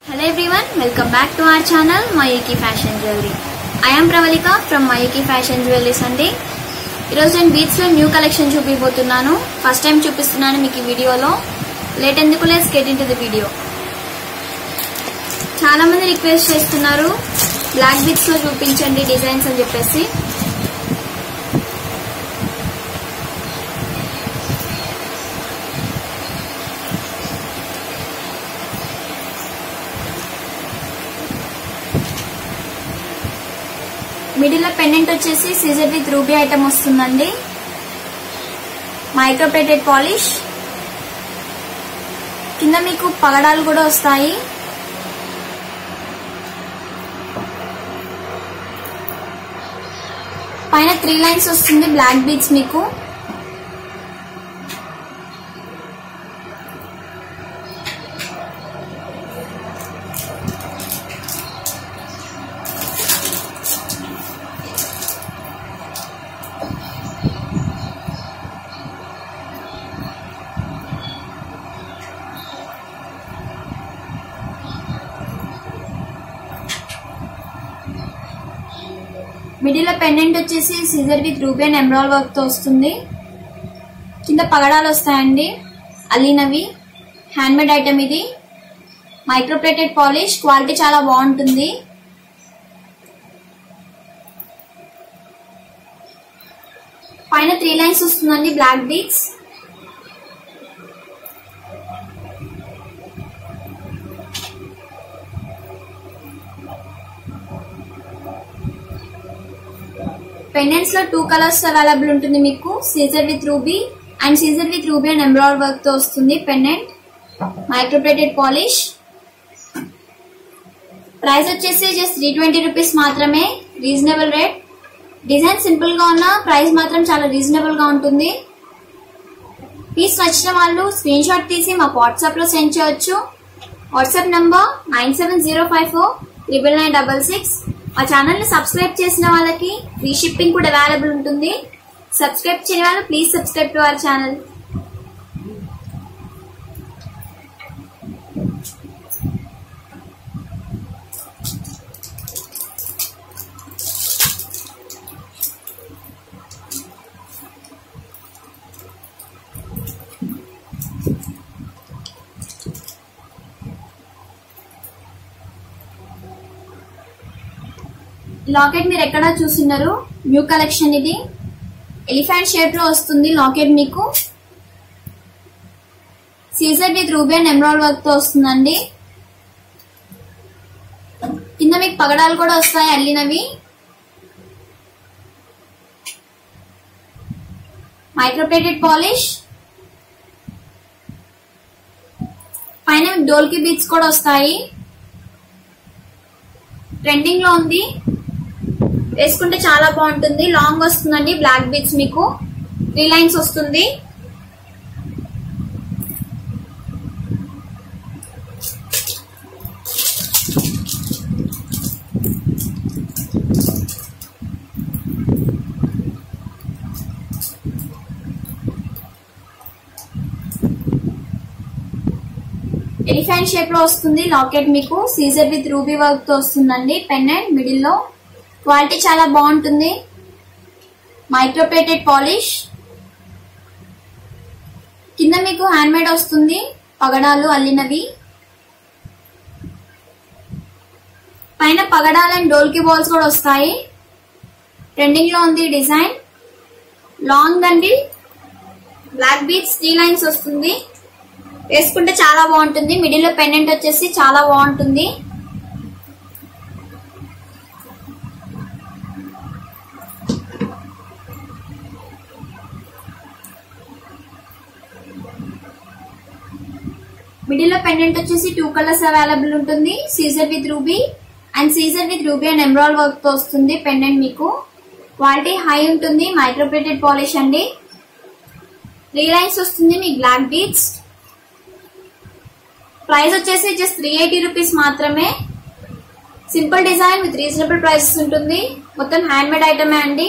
Hello everyone, welcome back to our channel Mayuki Fashion Jewelry. I am Pravalika from Mayuki Fashion Jewelries అండి ఈరోజు నేను beads లో new collection చూపిపోతున్నాను first time చూపిస్తున్నాను మీకు ఈ వీడియోలో లేట్ ఎందుకు let's get into the video చాలా మంది రిక్వెస్ట్ చేస్తున్నారు బ్లాక్ బీట్స్ లో చూపించండి డిజైన్స్ అని చెప్పేసి మిడిల్ లో పెండెంట్ వచ్చేసి సీజర్ విత్ రూబీ ఐటమ్ వస్తుందండి మైక్రోప్లేటెడ్ పాలిష్ కింద మీకు పగడాలు కూడా వస్తాయి పైన త్రీ లైన్స్ వస్తుంది బ్లాక్ బీట్స్ మీకు మిడిల్ లో పెండెంట్ వచ్చేసి CZ with ruby and emerald work తో వస్తుంది కింద పగడాలు వస్తాయండి అలీనవి హ్యాండ్ మేడ్ ఐటమ్ ఇది మైక్రోప్లేటెడ్ పాలిష్ క్వాలిటీ చాలా బాగుంటుంది పైన త్రీ లైన్స్ వస్తుందండి బ్లాక్ బీట్స్ పెండెంట్స్ లో టూ కలర్స్ అవైలబుల్ ఉంటుంది మీకు CZ with ruby and CZ with ruby and ఎంబ్రాయిడ్ work తో వస్తుంది పెండెంట్ మైక్రోప్లేటెడ్ పాలిష్ ప్రైస్ వచ్చేసి జస్ట్ త్రీ ట్వంటీ రూపీస్ మాత్రమే రీజనబుల్ రేట్ డిజైన్ సింపుల్ గా ఉన్న ప్రైస్ మాత్రం చాలా రీజనబుల్ గా ఉంటుంది పీస్ నచ్చిన వాళ్ళు స్క్రీన్ షాట్ తీసి మాకు వాట్సాప్ లో సెండ్ చేయొచ్చు WhatsApp number nine seven zero five four triple nine double six మా ఛానల్ ని సబ్స్క్రైబ్ చేసిన వాళ్ళకి ఫ్రీ షిప్పింగ్ కూడా అవైలబుల్ ఉంటుంది సబ్స్క్రైబ్ చేయని వాళ్ళు please subscribe to our channel locket మీరు ఎక్కడ చూస్తున్నారు న్యూ కలెక్షన్ ఇది ఎలిఫెంట్ షేప్ లో వస్తుంది లాకెట్ మీకు CZ with ruby and emerald work తో వస్తుందండి కింద మీకు పగడాలు కూడా వస్తాయి అల్లినవి మైక్రోప్లేటెడ్ పాలిష్ పైన మీకు డోల్కి బీట్స్ కూడా వస్తాయి ట్రెండింగ్ లో ఉంది వేసుకుంటే చాలా బాగుంటుంది లాంగ్ వస్తుందండి బ్లాక్ బీట్స్ మీకు త్రీ లైన్స్ వస్తుంది ఎలిఫెంట్ షేప్ లో వస్తుంది లాకెట్ మీకు సీజర్ విత్ రూబీ వర్క్ తో వస్తుందండి పెన్నెంట్ మిడిల్ లో క్వాలిటీ చాలా బాగుంటుంది మైక్రోప్లేటెడ్ పాలిష్ కింద మీకు హ్యాండ్ మేడ్ వస్తుంది పగడాలు అల్లినవి పైన పగడాలు అండ్ డోల్కి బాల్స్ కూడా వస్తాయి ట్రెండింగ్ లో ఉంది డిజైన్ లాంగ్ అండి బ్లాక్ బీట్స్ త్రీ లైన్స్ వస్తుంది వేసుకుంటే చాలా బాగుంటుంది మిడిల్ లో పెండెంట్ వచ్చేసి చాలా బాగుంటుంది మిడిల్ లో పెండెంట్ వచ్చేసి టూ కలర్స్ అవైలబుల్ ఉంటుంది CZ with ruby and CZ with ruby and emerald work తో వస్తుంది పెండెంట్ మీకు క్వాలిటీ హై ఉంటుంది మైక్రోప్లేటెడ్ పాలిష్ అండి త్రీ లైన్స్ వస్తుంది మీ బ్లాక్ బీట్స్ ప్రైస్ వచ్చేసి జస్ట్ త్రీ ఎయిటీ రూపీస్ మాత్రమే simple design with reasonable prices ఉంటుంది మొత్తం హ్యాండ్ మేడ్ ఐటమే అండి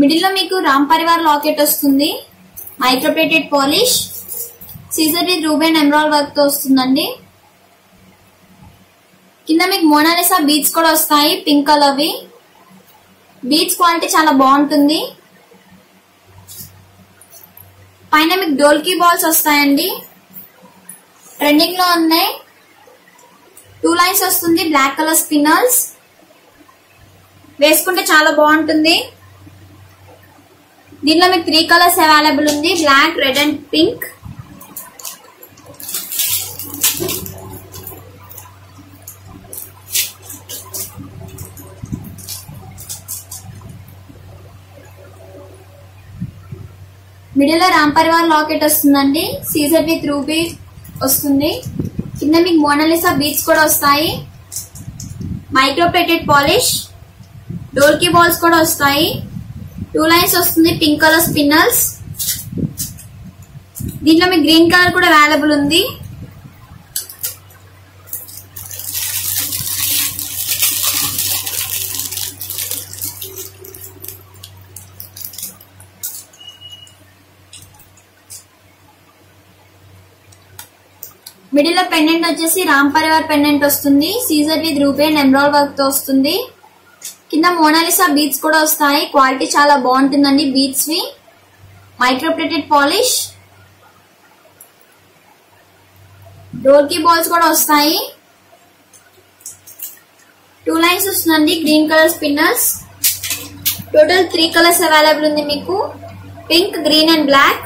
మిడిల్ లో మీకు రామ్ పరివార్ లాకెట్ వస్తుంది microplated polish CZ with ruby and emerald work తో వస్తుందండి కింద మీకు మోనాలిసా బీట్స్ కూడా వస్తాయి పింక్ కలర్వి బీట్స్ క్వాలిటీ చాలా బాగుంటుంది పైన మీకు డోల్కీ బాల్స్ వస్తాయండి ట్రెండింగ్ లో ఉన్నాయి టూ లైన్స్ వస్తుంది బ్లాక్ కలర్ స్పిన్నర్స్ వేసుకుంటే చాలా బాగుంటుంది దీనిలో మీకు త్రీ కలర్స్ అవైలబుల్ ఉంది black red and pink middle లో రామ్ పరివార్ లాకెట్ వస్తుందండి సీజర్ విత్ రూబీ వస్తుంది కింద మీకు మోనాలిసా బీట్స్ కూడా వస్తాయి మైక్రోప్లేటెడ్ పాలిష్ డోర్కీ బాల్స్ కూడా వస్తాయి టూ లైన్స్ వస్తుంది పింక్ కలర్ స్పిన్నర్స్ దీంట్లో మీకు గ్రీన్ కలర్ కూడా అవైలబుల్ ఉంది మిడిల్ లో పెండెంట్ వచ్చేసి రామ్ పరివార్ పెండెంట్ వస్తుంది CZ with ruby and emerald work తో వస్తుంది కింద మోనాలిసా బీట్స్ కూడా వస్తాయి క్వాలిటీ చాలా బాగుంటుందండి బీట్స్ వి మైక్రోప్లేటెడ్ పాలిష్ డోర్కీ బాల్స్ కూడా వస్తాయి టూ లైన్స్ వస్తుందండి green colour spinners total three colours available ఉంది మీకు pink green and black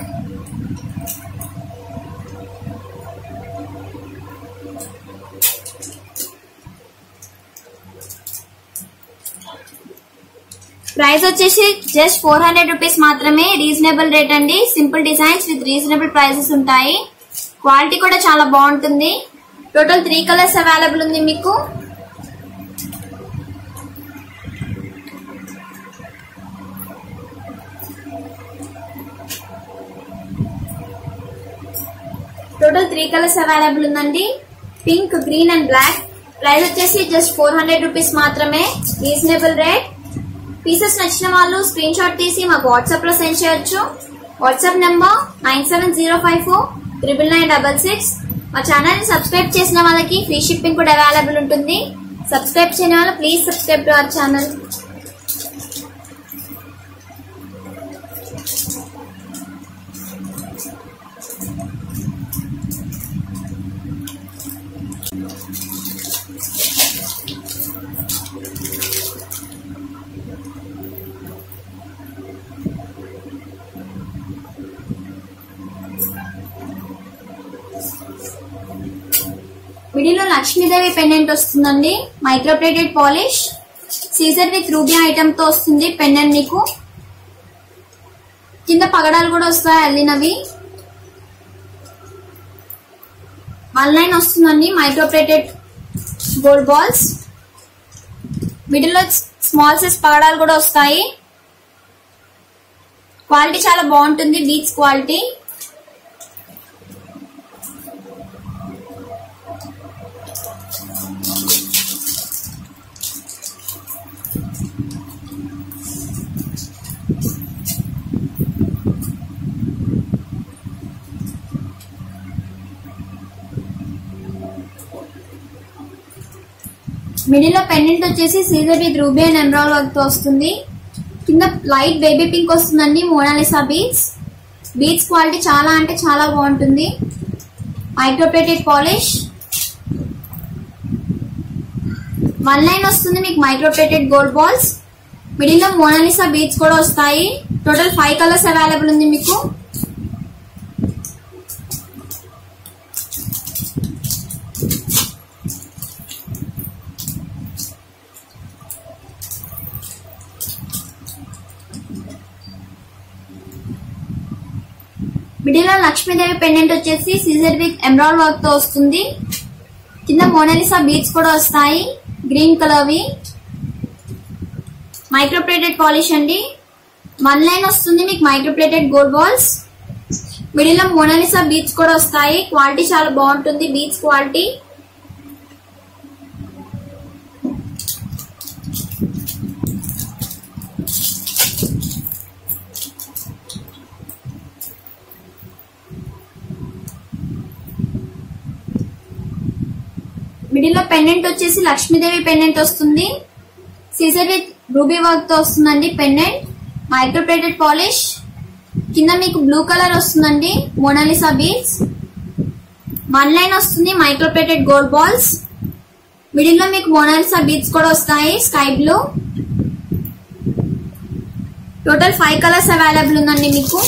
price వచ్చేసి జస్ట్ ఫోర్ హండ్రెడ్ రూపీస్ మాత్రమే రీజనబుల్ రేట్ అండి simple designs with reasonable prices ఉంటాయి క్వాలిటీ కూడా చాలా బాగుంటుంది టోటల్ త్రీ కలర్స్ అవైలబుల్ ఉంది మీకు టోటల్ త్రీ కలర్స్ అవైలబుల్ ఉందండి pink green and black price వచ్చేసి జస్ట్ ఫోర్ హండ్రెడ్ రూపీస్ మాత్రమే రీజనబుల్ రేట్ పీసెస్ నచ్చిన వాళ్ళు స్క్రీన్ షాట్ తీసి మాకు వాట్సాప్ లో సెండ్ చేయొచ్చు WhatsApp number nine seven zero five four triple nine double six మా ఛానల్ ని సబ్స్క్రైబ్ చేసిన వాళ్ళకి ఫ్రీ షిప్పింగ్ కూడా అవైలబుల్ ఉంటుంది సబ్స్క్రైబ్ చేయని వాళ్ళు please subscribe to our channel middle లో లక్ష్మీదేవి పెండెంట్ వస్తుందండి microplated polish CZ with ruby item తో వస్తుంది పెండెంట్ మీకు కింద పగడాలు కూడా వస్తాయి అల్లినవి వన్ లైన్ వస్తుందండి మైక్రోప్లేటెడ్ గోల్డ్ బాల్స్ మిడిల్ లో స్మాల్ సైజ్ పగడాలు కూడా వస్తాయి క్వాలిటీ చాలా బాగుంటుంది బీచ్ క్వాలిటీ మిడిల్ లో పెండెంట్ వచ్చేసి CZ with ruby and emerald work తో వస్తుంది కింద లైట్ బేబీ పింక్ వస్తుందండి మోనాలిసా బీట్స్ బీట్స్ క్వాలిటీ చాలా అంటే చాలా బాగుంటుంది మైక్రోప్లేటెడ్ పాలిష్ వన్ లైన్ వస్తుంది మీకు మైక్రోప్లేటెడ్ గోల్డ్ బాల్స్ మిడిల్ లో మోనాలిసా బీట్స్ కూడా వస్తాయి టోటల్ ఫైవ్ కలర్స్ అవైలబుల్ ఉంది మీకు మిడిల్ లో లక్ష్మీదేవి పెండెంట్ వచ్చేసి సీజర్ విత్ ఎమరాల్ వర్క్ తో వస్తుంది కింద మోనాలిసా బీట్స్ కూడా వస్తాయి గ్రీన్ కలర్వి మైక్రోప్లేటెడ్ పాలిష్ అండి వన్ లైన్ వస్తుంది మీకు మైక్రోప్లేటెడ్ గోల్డ్ బాల్స్ మిడిల్ లో మోనాలిసా బీట్స్ కూడా వస్తాయి క్వాలిటీ చాలా బాగుంటుంది బీట్స్ క్వాలిటీ మిడిల్ లో పెండెంట్ వచ్చేసి లక్ష్మీదేవి పెండెంట్ వస్తుంది సీజర్ విత్ రూబీ వర్క్ తో వస్తుందండి పెండెంట్ మైక్రోప్లేటెడ్ పాలిష్ కింద మీకు బ్లూ కలర్ వస్తుందండి మోనాలిసా బీడ్స్ వన్ లైన్ వస్తుంది మైక్రోప్లేటెడ్ గోల్డ్ బాల్స్ మిడిల్ లో మీకు మోనాలిసా బీడ్స్ కూడా వస్తాయి sky blue total five colours available ఉందండి మీకు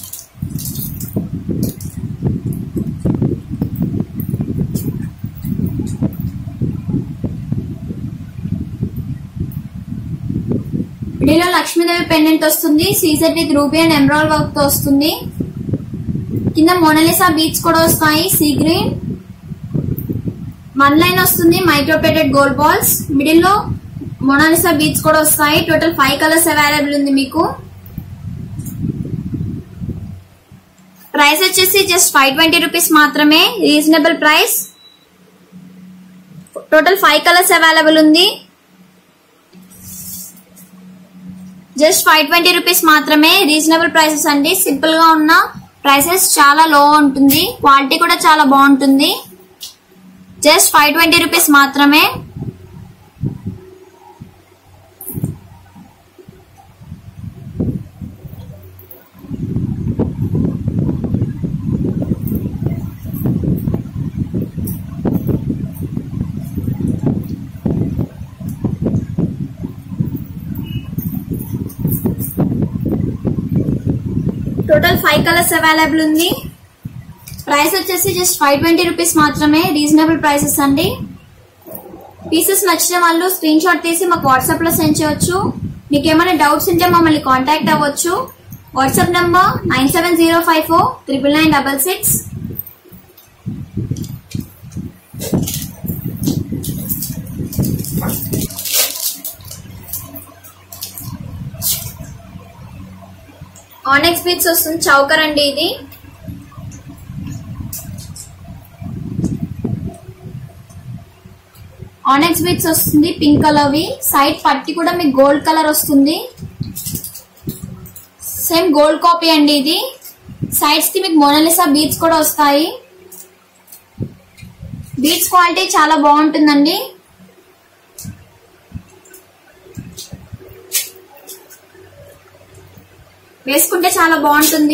మిడిల్ లో లక్ష్మీదేవి పెండెంట్ వస్తుంది CZ with ruby and emerald work తో వస్తుంది కింద మోనలిసా బీచ్ కూడా వస్తాయి సీ గ్రీన్ వన్ లైన్ వస్తుంది మైక్రోపేటెడ్ గోల్డ్ బాల్స్ మిడిల్ లో మోనాలిసా బీచ్ కూడా వస్తాయి టోటల్ ఫైవ్ కలర్స్ అవైలబుల్ ఉంది మీకు ప్రైస్ వచ్చేసి జస్ట్ ఫైవ్ ట్వంటీ రూపీస్ మాత్రమే reasonable price total five colours available ఉంది జస్ట్ ఫైవ్ ట్వంటీ రూపీస్ మాత్రమే రీజనబుల్ ప్రైసెస్ అండి సింపుల్ గా ఉన్న ప్రైసెస్ చాలా లో ఉంటుంది క్వాలిటీ కూడా చాలా బాగుంటుంది జస్ట్ ఫైవ్ ట్వంటీ రూపీస్ మాత్రమే టోటల్ ఫైవ్ కలర్స్ అవైలబుల్ ఉంది ప్రైస్ వచ్చేసి జస్ట్ ఫైవ్ ట్వంటీ రూపీస్ మాత్రమే రీజనబుల్ ప్రైసెస్ అండి పీసెస్ నచ్చిన వాళ్ళు స్క్రీన్ షాట్ తీసి మాకు వాట్సాప్ లో సెండ్ చేయొచ్చు మీకు ఏమైనా డౌట్స్ ఉంటే మమ్మల్ని కాంటాక్ట్ అవ్వచ్చు WhatsApp number nine seven zero five four triple nine double six onyx beads వస్తుంది చౌకర్ అండి ఇది ఆనెక్స్ బీట్స్ వస్తుంది పింక్ కలర్ వి సైడ్ పట్టి కూడా మీకు గోల్డ్ కలర్ వస్తుంది సేమ్ గోల్డ్ కాపీ అండి ఇది సైడ్స్ కి మీకు మోనలిసా బీట్స్ కూడా వస్తాయి బీట్స్ క్వాలిటీ చాలా బాగుంటుందండి వేసుకుంటే చాలా బాగుంటుంది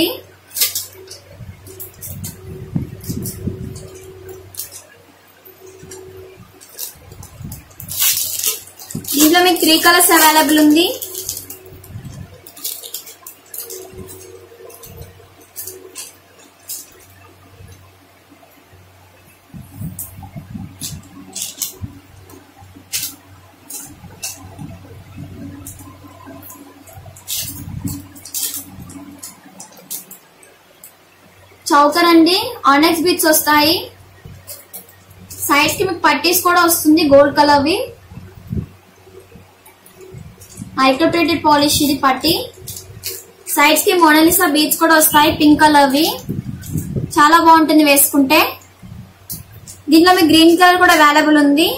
దీంట్లో మీకు త్రీ కలర్స్ అవైలబుల్ ఉంది చౌకర్ అండి ఆనెక్స్ బీట్స్ వస్తాయి సైడ్స్ కి మీకు పట్టీస్ కూడా వస్తుంది గోల్డ్ కలర్ వి మైక్రోప్లేటెడ్ పాలిష్ ఇది పట్టి సైడ్స్ కి మోనలిసా బీట్స్ కూడా వస్తాయి పింక్ కలర్ వి చాలా బాగుంటుంది వేసుకుంటే దీంట్లో మీకు గ్రీన్ కలర్ కూడా అవైలబుల్ ఉంది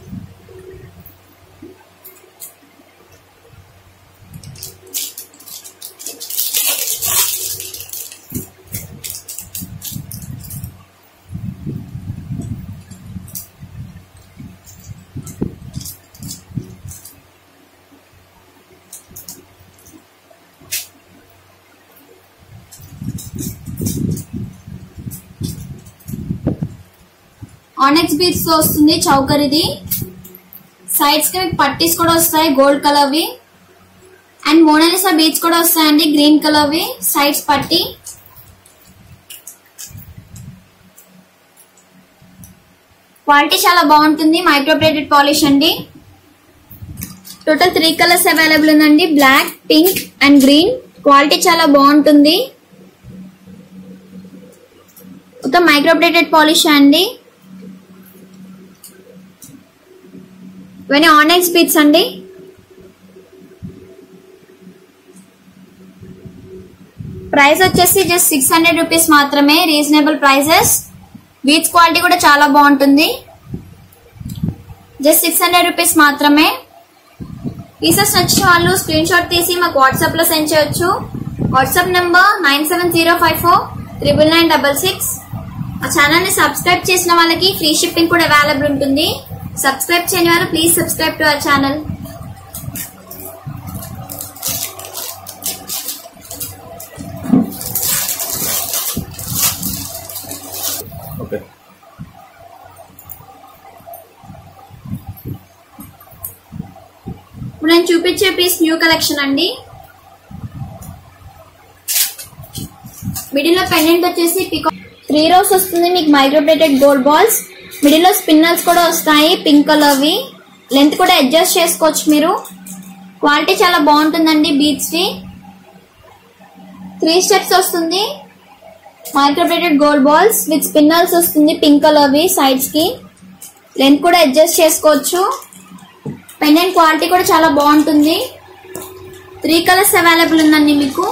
ఆనెక్స్ బీట్స్ తో వస్తుంది చౌకర్ ఇది సైడ్స్ కి మీకు పట్టీస్ కూడా వస్తాయి గోల్డ్ కలర్ వి అండ్ మోనాలిసా బీట్స్ కూడా వస్తాయండి గ్రీన్ కలర్ వి సైడ్స్ పట్టి క్వాలిటీ చాలా బాగుంటుంది మైక్రోప్లేటెడ్ పాలిష్ అండి టోటల్ త్రీ కలర్స్ అవైలబుల్ ఉందండి black pink and green quality చాలా బాగుంటుంది మొత్తం మైక్రోప్లేటెడ్ పాలిష్ అండి ఇవన్నీ ఆనెక్స్ బీట్స్ అండి ప్రైస్ వచ్చేసి జస్ట్ సిక్స్ హండ్రెడ్ రూపీస్ మాత్రమే రీజనబుల్ ప్రైసెస్ బీట్స్ క్వాలిటీ కూడా చాలా బాగుంటుంది జస్ట్ సిక్స్ హండ్రెడ్ రూపీస్ మాత్రమే పీసెస్ నచ్చిన వాళ్ళు స్క్రీన్ షాట్ తీసి మాకు వాట్సాప్ లో సెండ్ చేయొచ్చు WhatsApp number nine seven zero five four triple nine double six మా ఛానల్ ని సబ్స్క్రైబ్ చేసిన వాళ్ళకి ఫ్రీ షిప్పింగ్ కూడా అవైలబుల్ ఉంటుంది సబ్స్క్రైబ్ చేయని వాళ్ళు please subscribe to our channel okay ఇప్పుడు నేను చూపించే పీస్ న్యూ కలెక్షన్ అండి మిడిల్ లో పెండెంట్ వచ్చేసి పికో త్రీ రోస్ వస్తుంది మీకు మైక్రోప్లేటెడ్ గోల్డ్ బాల్స్ మిడిల్ లో స్పిన్నర్స్ కూడా వస్తాయి పింక్ కలర్వి లెంత్ కూడా అడ్జస్ట్ చేసుకోవచ్చు మీరు క్వాలిటీ చాలా బాగుంటుందండి బీట్స్ వి త్రీ స్టెప్స్ వస్తుంది microplated gold balls with spinners వస్తుంది పింక్ కలర్వి సైడ్స్ కి లెంత్ కూడా అడ్జస్ట్ చేసుకోవచ్చు పెండెంట్ క్వాలిటీ కూడా చాలా బాగుంటుంది త్రీ కలర్స్ అవైలబుల్ ఉందండి మీకు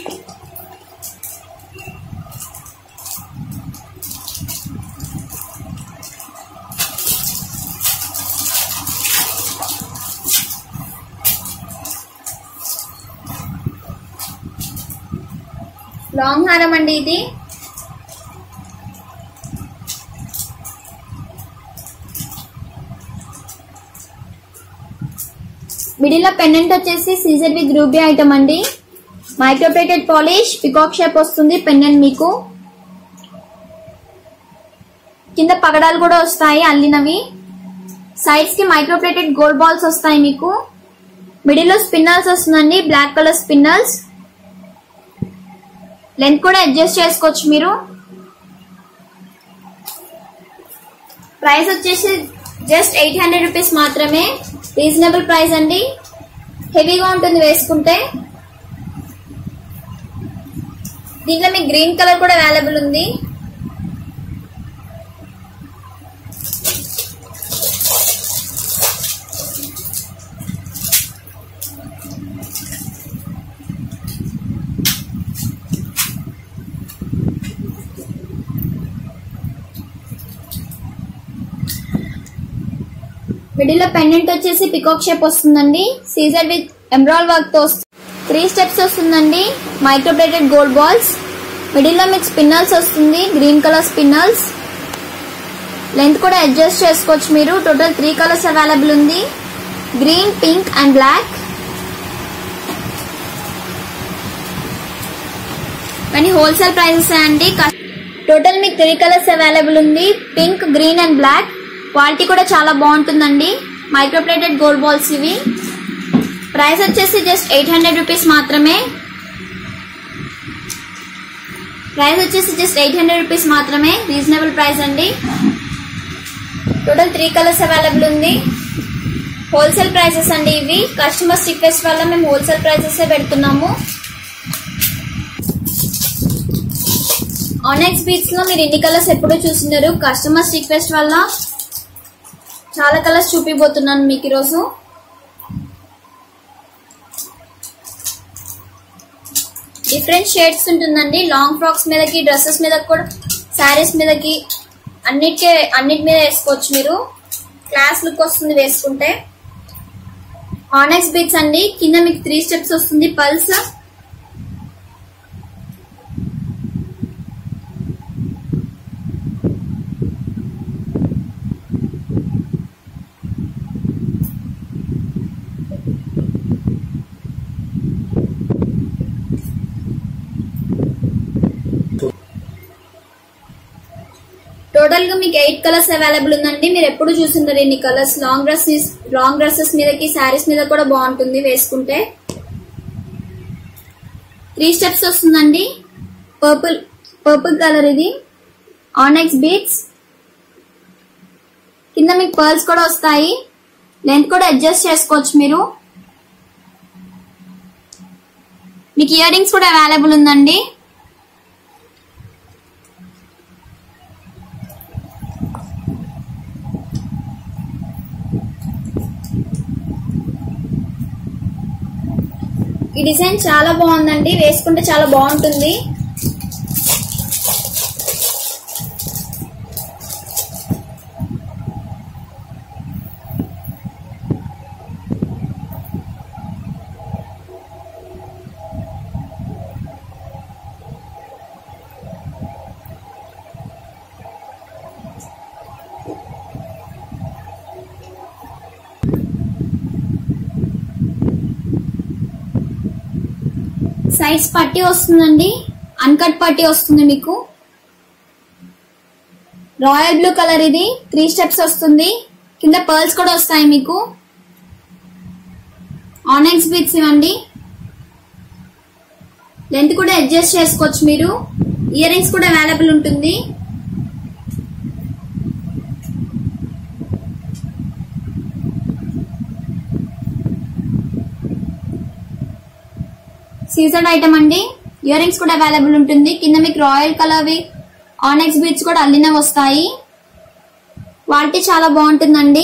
లాంగ్ హారం అండి ఇది మిడిల్ లో పెండెంట్ వచ్చేసి సీజర్ విత్ రూబీ ఐటమ్ అండి మైక్రోప్లేటెడ్ పాలిష్ పికాక్ షేప్ వస్తుంది పెండెంట్ మీకు కింద పగడాలు కూడా వస్తాయి అల్లినవి సైడ్స్ కి మైక్రోప్లేటెడ్ గోల్డ్ బాల్స్ వస్తాయి మీకు మిడిల్ లో స్పిన్నర్స్ వస్తుందండి బ్లాక్ కలర్ స్పిన్నర్స్ లెంత్ కూడా అడ్జస్ట్ చేసుకోవచ్చు మీరు ప్రైస్ వచ్చేసి జస్ట్ ఎయిట్ హండ్రెడ్ రూపీస్ మాత్రమే రీజనబుల్ ప్రైస్ అండి హెవీగా ఉంటుంది వేసుకుంటే దీంట్లో మీకు గ్రీన్ కలర్ కూడా అవైలబుల్ ఉంది మిడిల్ లో పెండెంట్ వచ్చేసి పికాక్ షేప్ వస్తుందండి సీజర్ విత్ ఎంబ్రాయిడ్ వర్క్ తో త్రీ స్టెప్స్ వస్తుందండి మైక్రోప్లేటెడ్ గోల్డ్ బాల్స్ మిడిల్ లో మీకు స్పిన్నల్స్ వస్తుంది గ్రీన్ కలర్ స్పిన్నల్స్ లెంత్ కూడా అడ్జస్ట్ చేసుకోవచ్చు మీరు టోటల్ త్రీ కలర్స్ అవైలబుల్ ఉంది గ్రీన్ పింక్ అండ్ బ్లాక్ కానీ హోల్సేల్ ప్రైసెస్ అండి టోటల్ మీకు త్రీ కలర్స్ అవైలబుల్ ఉంది pink green and black quality కూడా చాలా బాగుంటుందండి మైక్రోప్లేటెడ్ గోల్డ్ బాల్స్ ఇవి ప్రైస్ వచ్చేసి జస్ట్ ఎయిట్ హండ్రెడ్ రూపీస్ మాత్రమే ప్రైస్ వచ్చేసి జస్ట్ ఎయిట్ హండ్రెడ్ రూపీస్ మాత్రమే రీజనబుల్ ప్రైస్ అండి టోటల్ త్రీ కలర్స్ అవైలబుల్ ఉంది హోల్సేల్ ప్రైసెస్ అండి ఇవి కస్టమర్స్ రిక్వెస్ట్ వల్ల మేము హోల్సేల్ ప్రైసెస్ పెడుతున్నాము ఆనెక్స్ బీట్స్ లో మీరు ఇన్ని కలర్స్ ఎప్పుడూ చూసినారు కస్టమర్స్ రిక్వెస్ట్ వల్ల చాలా కలర్స్ చూపిపోతున్నాను మీకు ఈరోజు డిఫరెంట్ షేడ్స్ ఉంటుందండి లాంగ్ ఫ్రాక్స్ మీదకి డ్రెస్సెస్ మీద కూడా శారీస్ మీదకి అన్నిటికే అన్నిటి మీద వేసుకోవచ్చు మీరు క్లాస్ లుక్ వస్తుంది వేసుకుంటే ఆనెక్స్ బీట్స్ అండి కింద మీకు త్రీ స్టెప్స్ వస్తుంది పల్స్ టోటల్ గా మీకు ఎయిట్ కలర్స్ అవైలబుల్ ఉందండి మీరు ఎప్పుడు చూసింటారు ఇన్ని colours long dress long dresses మీదకి శారీస్ మీద కూడా బాగుంటుంది వేసుకుంటే త్రీ స్టెప్స్ వస్తుందండి పర్పుల్ పర్పుల్ కలర్ ఇది ఆనెక్స్ బీట్స్ కింద మీకు పర్ల్స్ కూడా వస్తాయి లెంత్ కూడా అడ్జస్ట్ చేసుకోవచ్చు మీరు మీకు ఇయర్ రింగ్స్ కూడా అవైలబుల్ ఉందండి ఈ డిజైన్ చాలా బాగుందండి వేసుకుంటే చాలా బాగుంటుంది సైడ్స్ పట్టి వస్తుందండి అన్కట్ పట్టి వస్తుంది మీకు రాయల్ బ్లూ కలర్ ఇది త్రీ స్టెప్స్ వస్తుంది కింద పర్ల్స్ కూడా వస్తాయి మీకు ఆనెక్స్ బీట్స్ ఇవ్వండి లెంత్ కూడా అడ్జస్ట్ చేసుకోవచ్చు మీరు ఇయర్ రింగ్స్ కూడా అవైలబుల్ ఉంటుంది సీజన్ ఐటమ్ అండి ఇయర్ రింగ్స్ కూడా అవైలబుల్ ఉంటుంది కింద మీకు రాయల్ కలర్వి ఆనెక్స్ బీట్స్ కూడా అల్లినవి వస్తాయి క్వాలిటీ చాలా బాగుంటుందండి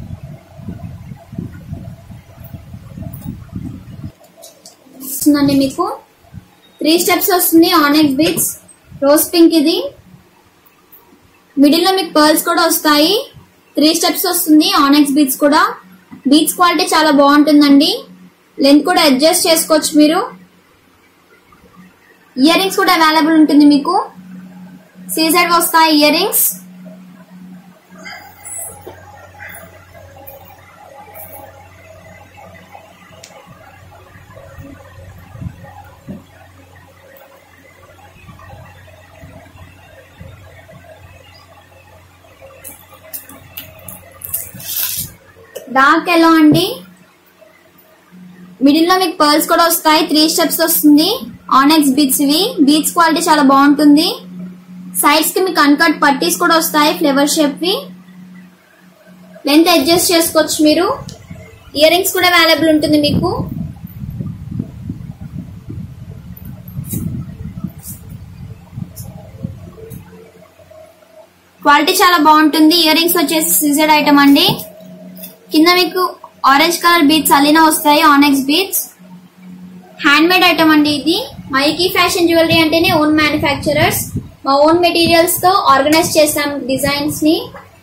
వస్తుందండి మీకు త్రీ స్టెప్స్ వస్తుంది ఆనెక్స్ బీట్స్ రోజ్ పింక్ ఇది మిడిల్ లో మీకు పర్ల్స్ కూడా వస్తాయి త్రీ స్టెప్స్ వస్తుంది ఆనెక్స్ బీట్స్ కూడా బీట్స్ క్వాలిటీ చాలా బాగుంటుందండి లెంత్ కూడా అడ్జస్ట్ చేసుకోవచ్చు మీరు ఇయర్ రింగ్స్ కూడా అవైలబుల్ ఉంటుంది మీకు సీజెడ్ వస్తాయి ఇయర్ రింగ్స్ డార్క్ ఎల్లో అండి మిడిల్ లో మీకు పర్ల్స్ కూడా వస్తాయి త్రీ స్టెప్స్ వస్తుంది ఆనెక్స్ బీట్స్ ఇవి బీట్స్ క్వాలిటీ చాలా బాగుంటుంది సైడ్స్ కి మీకు అన్కట్ పట్టీస్ కూడా వస్తాయి ఫ్లేవర్ షేప్ వి లెంత్ అడ్జస్ట్ చేసుకోవచ్చు మీరు ఇయర్ రింగ్స్ కూడా అవైలబుల్ ఉంటుంది మీకు క్వాలిటీ చాలా బాగుంటుంది ఇయర్ రింగ్స్ వచ్చేసి సీజెడ్ ఐటమ్ అండి కింద మీకు ఆరెంజ్ కలర్ బీట్స్ అలీనా వస్తాయి onyx beads hand made item అండి ఇది మైకీ ఫ్యాషన్ జ్యువెలరీ అంటేనే ఓన్ మ్యానుఫ్యాక్చరర్స్ మా ఓన్ మెటీరియల్స్ తో ఆర్గనైజ్ చేసాం డిజైన్స్ ని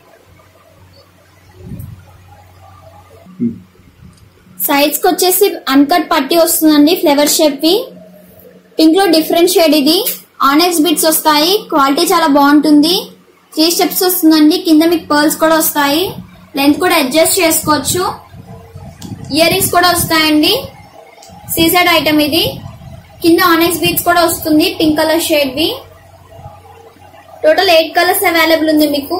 సైడ్స్ కి వచ్చేసి అన్కట్ పట్టి వస్తుందండి ఫ్లేవర్ షేప్ వి పింక్ లో డిఫరెంట్ షేడ్ ఇది ఆనెక్స్ బిట్స్ వస్తాయి క్వాలిటీ చాలా బాగుంటుంది త్రీ స్టెప్స్ వస్తుందండి కింద మీకు పర్ల్స్ కూడా వస్తాయి లెంత్ కూడా అడ్జస్ట్ చేసుకోవచ్చు ఇయర్ రింగ్స్ కూడా వస్తాయండి సీసెడ్ ఐటమ్ ఇది కింద ఆనెక్స్ బీట్స్ కూడా వస్తుంది పింక్ కలర్ షేడ్ వి టోటల్ ఎయిట్ కలర్స్ అవైలబుల్ ఉంది మీకు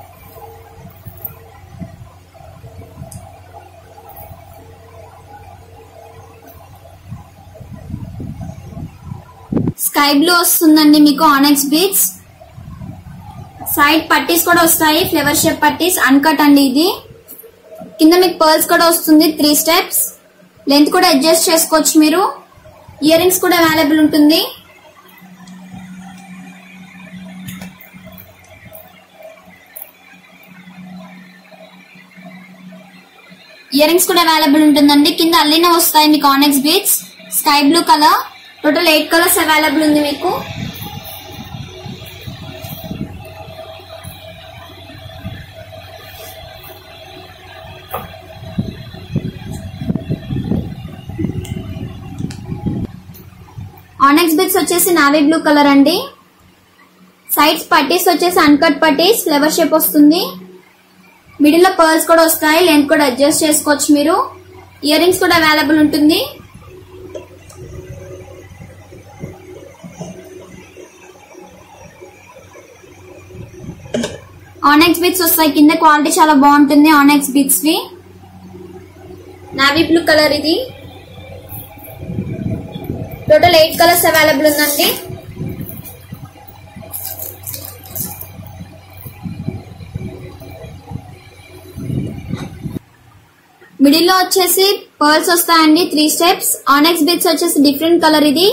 స్కై బ్లూ వస్తుందండి మీకు ఆనెక్స్ బీట్స్ సైడ్ పట్టీస్ కూడా వస్తాయి ఫ్లేవర్ షేప్ పట్టీస్ అన్కట్ అండి ఇది కింద మీకు పర్ల్స్ కూడా వస్తుంది త్రీ స్టెప్స్ లెంత్ కూడా అడ్జస్ట్ చేసుకోవచ్చు మీరు ఇయర్ రింగ్స్ కూడా అవైలబుల్ ఉంటుంది ఇయర్ రింగ్స్ కూడా అవైలబుల్ ఉంటుందండి కింద అల్లిన వస్తాయి మీకు onyx beads sky blue colour total eight colours available ఉంది మీకు ఆనెక్స్ బిట్స్ వచ్చేసి నావీ బ్లూ కలర్ అండి సైడ్స్ పట్టీస్ వచ్చేసి అన్కట్ పట్టీస్ ఫ్లవర్ షేప్ వస్తుంది మిడిల్ లో పర్ల్స్ కూడా వస్తాయి లెంత్ కూడా అడ్జస్ట్ చేసుకోవచ్చు మీరు ఇయర్ రింగ్స్ కూడా అవైలబుల్ ఉంటుంది ఆనెక్స్ బీట్స్ వస్తాయి కింద క్వాలిటీ చాలా బాగుంటుంది ఆనెక్స్ బీట్స్ వి నావీ బ్లూ కలర్ ఇది టోటల్ ఎయిట్ కలర్స్ అవైలబుల్ ఉందండి మిడిల్ లో వచ్చేసి పర్ల్స్ వస్తాయండి త్రీ స్టెప్స్ ఆనెక్స్ బిట్స్ వచ్చేసి డిఫరెంట్ కలర్ ఇది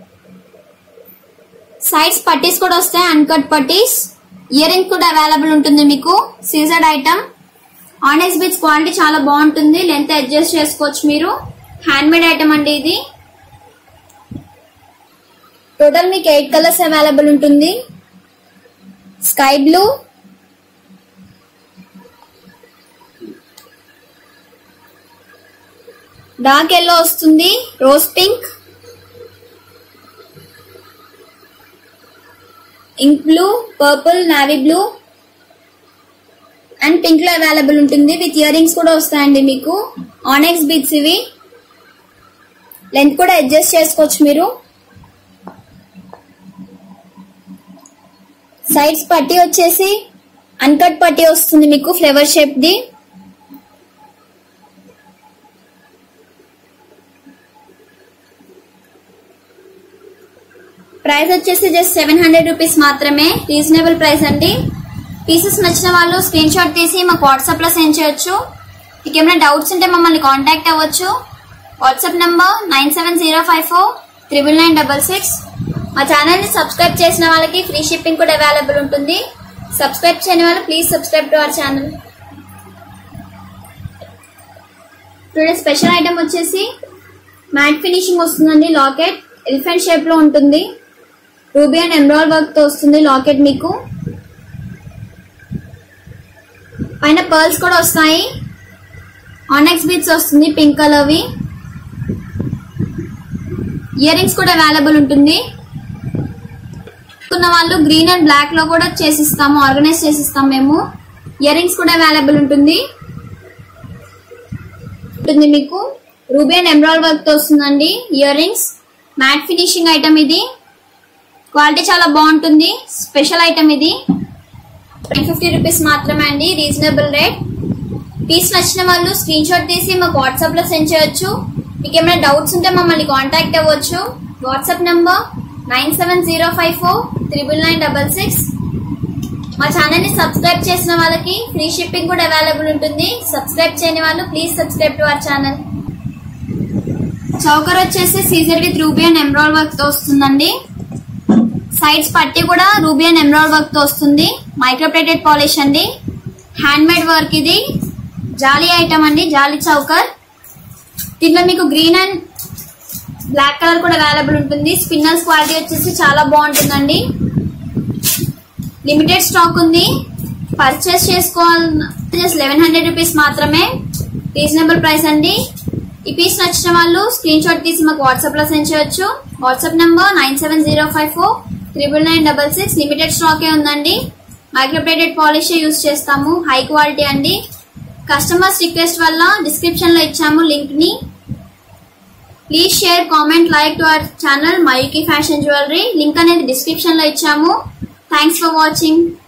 సైడ్స్ పట్టీస్ కూడా వస్తాయి అన్కట్ పట్టీస్ ఇయర్ రింగ్ కూడా అవైలబుల్ ఉంటుంది మీకు CZ item onyx beads quality చాలా బాగుంటుంది లెంత్ అడ్జస్ట్ చేసుకోవచ్చు మీరు హ్యాండ్ మేడ్ ఐటమ్ అండి ఇది టోటల్ మీకు ఎయిట్ కలర్స్ అవైలబుల్ ఉంటుంది స్కై బ్లూ డార్క్ ఎల్లో వస్తుంది rose pink ink blue purple navy blue and pink లో అవైలబుల్ ఉంటుంది విత్ ఇయర్ రింగ్స్ కూడా వస్తాయండి మీకు ఆనెక్స్ బీట్స్ ఇవి లెంత్ కూడా అడ్జస్ట్ చేసుకోవచ్చు మీరు సైడ్స్ పట్టీ వచ్చేసి అన్కట్ పట్టీ వస్తుంది మీకు ఫ్లేవర్ షేప్ ది ప్రైస్ వచ్చేసి జస్ట్ సెవెన్ హండ్రెడ్ రూపీస్ మాత్రమే రీజనబుల్ ప్రైస్ అండి పీసెస్ నచ్చిన వాళ్ళు స్క్రీన్ షాట్ తీసి మాకు వాట్సాప్ లో సెండ్ చేయొచ్చు మీకు ఏమైనా డౌట్స్ ఉంటే మమ్మల్ని కాంటాక్ట్ అవ్వచ్చు WhatsApp number nine seven zero five four triple nine double six మా ఛానల్ ని సబ్స్క్రైబ్ చేసిన వాళ్ళకి ఫ్రీ షిప్పింగ్ కూడా అవైలబుల్ ఉంటుంది సబ్స్క్రైబ్ చేయని వాళ్ళు please subscribe to our channel today special item వచ్చేసి మ్యాట్ ఫినిషింగ్ వస్తుందండి లాకెట్ ఎలిఫెంట్ షేప్ లో ఉంటుంది రూబీ అండ్ ఎమ్రాల్ వర్క్ తో వస్తుంది లాకెట్ మీకు పైన పర్ల్స్ కూడా వస్తాయి ఆనెక్స్ బీట్స్ వస్తుంది పింక్ కలర్వి ఇయర్ రింగ్స్ కూడా అవైలబుల్ ఉంటుంది ఉన్న వాళ్ళు గ్రీన్ అండ్ బ్లాక్ లో కూడా చేసిస్తాము ఆర్గనైజ్ చేసిస్తాం మేము ఇయర్ రింగ్స్ కూడా అవైలబుల్ ఉంటుంది ఉంటుంది మీకు రూబీ అండ్ ఎమ్రాల్ వర్క్ తో వస్తుందండి earrings matte finishing item ఇది క్వాలిటీ చాలా బాగుంటుంది స్పెషల్ ఐటమ్ ఇది నైన్ ఫిఫ్టీ రూపీస్ మాత్రమే అండి రీజనబుల్ రేట్ పీస్ నచ్చిన వాళ్ళు స్క్రీన్ షాట్ తీసి మాకు వాట్సాప్ లో సెండ్ చేయొచ్చు మీకు ఏమైనా డౌట్స్ ఉంటే మమ్మల్ని కాంటాక్ట్ అవ్వచ్చు WhatsApp number nine seven zero five four triple nine double six మా ఛానల్ ని సబ్స్క్రైబ్ చేసిన వాళ్ళకి ఫ్రీ షిప్పింగ్ కూడా అవైలబుల్ ఉంటుంది సబ్స్క్రైబ్ చేయని వాళ్ళు please subscribe to our channel choker వచ్చేసి CZ with ruby and emerald work తో వస్తుందండి సైడ్స్ పట్టి కూడా రూబీ అండ్ ఎమ్రాల్ వర్క్ తో వస్తుంది మైక్రోప్లేటెడ్ పాలిష్ అండి హ్యాండ్ మేడ్ వర్క్ ఇది జాలీ ఐటమ్ అండి జాలీ చౌకర్ దీంట్లో మీకు గ్రీన్ అండ్ బ్లాక్ కలర్ కూడా అవైలబుల్ ఉంటుంది స్పిన్నర్స్ క్వాలిటీ వచ్చేసి చాలా బాగుంటుందండి లిమిటెడ్ స్టాక్ ఉంది పర్చేస్ చేసుకోవాలన్న జస్ట్ లెవెన్ హండ్రెడ్ రూపీస్ మాత్రమే రీజనబుల్ ప్రైస్ అండి ఈ పీస్ నచ్చిన వాళ్ళు స్క్రీన్ షాట్ తీసి మాకు వాట్సాప్ లో సెండ్ చేయొచ్చు WhatsApp number nine seven zero five four triple nine double six limited స్టాకే ఉందండి మైక్రోప్లేటెడ్ పాలిష్ యూస్ చేస్తాము హై క్వాలిటీ అండి కస్టమర్స్ రిక్వెస్ట్ వల్ల డిస్క్రిప్షన్ లో ఇచ్చాము లింక్ ని please share comment like to our channel Mayuki fashion jewellery link అనేది description లో ఇచ్చాము థ్యాంక్స్ ఫర్ వాచింగ్